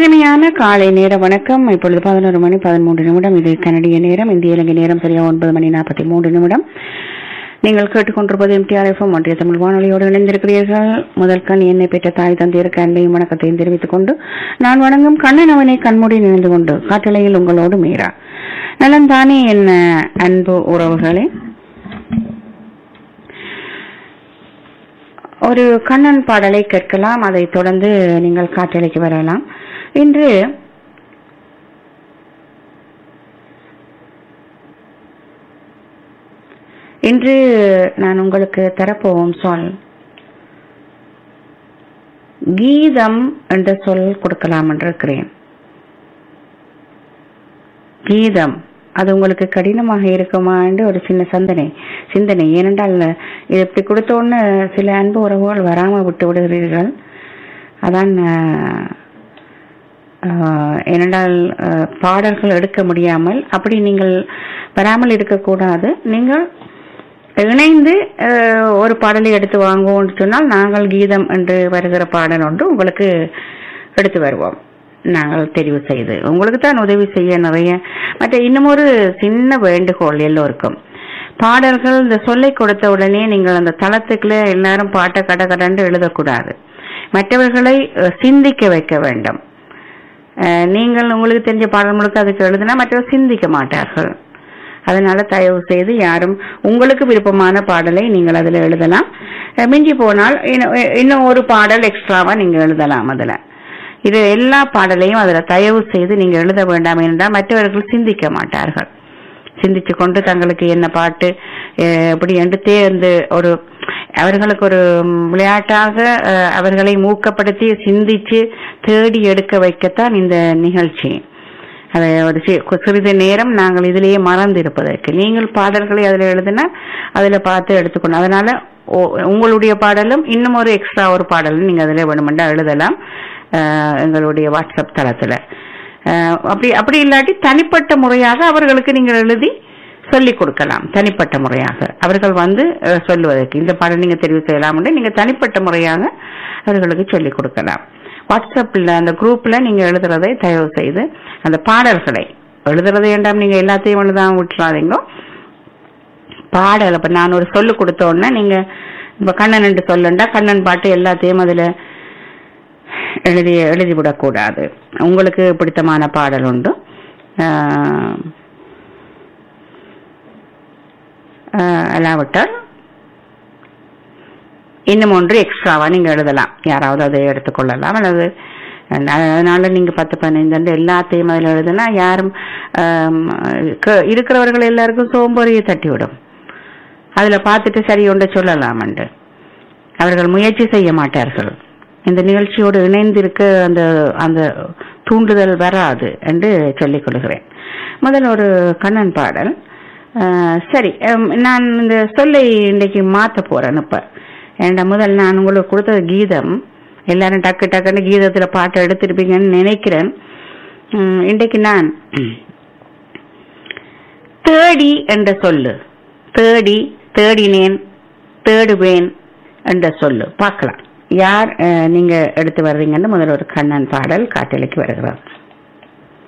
இனிமையான காலை நேர வணக்கம் இப்பொழுது பதினோரு மணி பதிமூன்று நிமிடம் இது கனடிய நேரம் இந்திய இலங்கை நேரம் சரியா ஒன்பது மணி நாற்பத்தி மூன்று நிமிடம் நீங்கள் கேட்டுக்கொண்டிருப்பது எம்டிஆர் எஃப்எம் ஒன்றிய தமிழ் வானொலியோடு இணைந்திருக்கிறீர்கள் முதல் கண் என்னை பெற்ற தாய் தந்தையருக்கு அன்பையும் வணக்கத்தையும் தெரிவித்துக் கொண்டு நான் வணங்கும் கண்ணன் அவனை கண்மூடி நினைந்து கொண்டு காற்றலையில் உங்களோடு மீரா நலன்தானே என்ன அன்பு உறவுகளே ஒரு கண்ணன் பாடலை கேட்கலாம் அதைத் தொடர்ந்து நீங்கள் காற்றலைக்கு வரலாம் இன்று இன்று நான் உங்களுக்கு தரப்போவும் சொல் கீதம் என்ற சொல் கொடுக்கலாம் என்று இருக்கிறேன் கீதம் அது உங்களுக்கு கடினமாக இருக்குமா என்று ஒரு சின்ன சந்தனை சிந்தனை ஏனென்றால் இது இப்படி கொடுத்தோன்னு சில அன்பு உறவுகள் வராம விட்டு விடுகிறீர்கள் அதான் ஆஹ், ஆஹ், ஏனென்றால் ஆஹ், பாடல்கள் எடுக்க முடியாமல் அப்படி நீங்கள் வராமல் இருக்கக்கூடாது நீங்கள் இணைந்து ஆஹ், ஒரு பாடலை எடுத்து வாங்குவோம்னு சொன்னால் நாங்கள் கீதம் என்று வருகிற பாடல் ஒன்று உங்களுக்கு எடுத்து வருவோம் நாங்கள் தெரிவு செய்து உங்களுக்கு தான் உதவி செய்ய நிறைய மற்ற இன்னும் ஒரு சின்ன வேண்டுகோள் எல்லோருக்கும் பாடல்கள் இந்த சொல்லை கொடுத்த உடனே நீங்கள் அந்த தளத்துக்குள்ள எல்லாரும் பாட்டை கட கடன்னு எழுதக்கூடாது மற்றவர்களை அஹ், சிந்திக்க வைக்க வேண்டும் அஹ், நீங்கள் உங்களுக்கு தெரிஞ்ச பாடல் முழுக்க அதுக்கு எழுதினா மற்றவர் சிந்திக்க மாட்டார்கள் அதனால தயவு செய்து யாரும் உங்களுக்கு விருப்பமான பாடலை நீங்கள் அதுல எழுதலாம் அஹ், மிஞ்சி போனால் இன்னும் இன்னும் ஒரு பாடல் எக்ஸ்ட்ராவா நீங்க எழுதலாம் அதுல இது எல்லா பாடலையும் அதுல தயவு செய்து நீங்க எழுத வேண்டாம் என்றால் மற்றவர்கள் சிந்திக்க மாட்டார்கள் சிந்திச்சு கொண்டு தங்களுக்கு என்ன பாட்டு அஹ், எப்படி என்று தேர்ந்து ஒரு அவர்களுக்கு ஒரு ம், விளையாட்டாக அஹ், அவர்களை ஊக்கப்படுத்தி சிந்திச்சு தேடி எடுக்க வைக்கத்தான் இந்த நிகழ்ச்சி அதை ஒரு சி- சிறிது நேரம் நாங்கள் இதிலேயே மறந்து இருப்பதற்கு நீங்கள் பாடல்களை அதில் எழுதினா அதுல பார்த்து எடுத்துக்கணும் அதனால ஓ- உங்களுடைய பாடலும் இன்னும் ஒரு எக்ஸ்ட்ரா ஒரு பாடலும் நீங்க அதில் வேணுமெண்டா எழுதலாம் அஹ், எங்களுடைய வாட்ஸ்அப் தளத்துல அஹ், அப்படி அப்படி இல்லாட்டி தனிப்பட்ட முறையாக அவர்களுக்கு நீங்கள் எழுதி சொல்லிக் கொடுக்கலாம் தனிப்பட்ட முறையாக அவர்கள் வந்து அஹ், சொல்லுவதற்கு இந்த பாடல் நீங்க தெரிவு செய்யலாம் நீங்க தனிப்பட்ட முறையாக அவர்களுக்கு சொல்லிக் கொடுக்கலாம் வாட்ஸ்அப்ல அந்த குரூப்ல நீங்க எழுதுறதை தயவு செய்து அந்த பாடல்களை எழுதுறது வேண்டாம் நீங்க எல்லாத்தையும் எழுதாம விட்டுறாதீங்க பாடல் இப்ப நான் ஒரு சொல்லு கொடுத்த உடனே நீங்க இப்ப கண்ணன் என்று சொல்லுண்டா கண்ணன் பாட்டு எல்லாத்தையும் அதுல எழுதி எழுதி விடக்கூடாது உங்களுக்கு பிடித்தமான பாடல் உண்டு ஆஹ், ஆஹ், அல்லாவிட்டால் இன்னும் ஒன்று எக்ஸ்ட்ராவா நீங்க எழுதலாம் யாராவது அதை எடுத்துக்கொள்ளலாம் அல்லது அதனால நீங்க பத்து பதினைந்து வந்து எல்லாத்தையும் அதில் எழுதுனா யாரும் ஆம், க- இருக்கிறவர்கள் எல்லாருக்கும் சோம்பேறியை தட்டிவிடும் அதுல பார்த்துட்டு சரி ஒன்றை சொல்லலாமண்டு அவர்கள் முயற்சி செய்ய மாட்டார்கள் இந்த நிகழ்ச்சியோடு இணைந்திருக்க அந்த அந்த தூண்டுதல் வராது என்று சொல்லிக் கொள்கிறேன் முதல் ஒரு கண்ணன் பாடல் அஹ், சரி ஹம், நான் இந்த சொல்லை இன்னைக்கு மாத்த போறேன் இப்ப ஏன்டா முதல் நான் உங்களுக்கு கொடுத்த கீதம் எல்லாரும் டக்கு டக்குன்னு கீதத்துல பாட்டு எடுத்திருப்பீங்கன்னு நினைக்கிறேன் உம், இன்றைக்கு நான் தேடி என்ற சொல்லு தேடி தேடினேன் தேடுவேன் என்ற சொல்லு பார்க்கலாம் யார் அஹ், நீங்க எடுத்து வர்றீங்கன்னு முதல்ல ஒரு கண்ணன் பாடல் காட்டலிக்கு வருகிறார்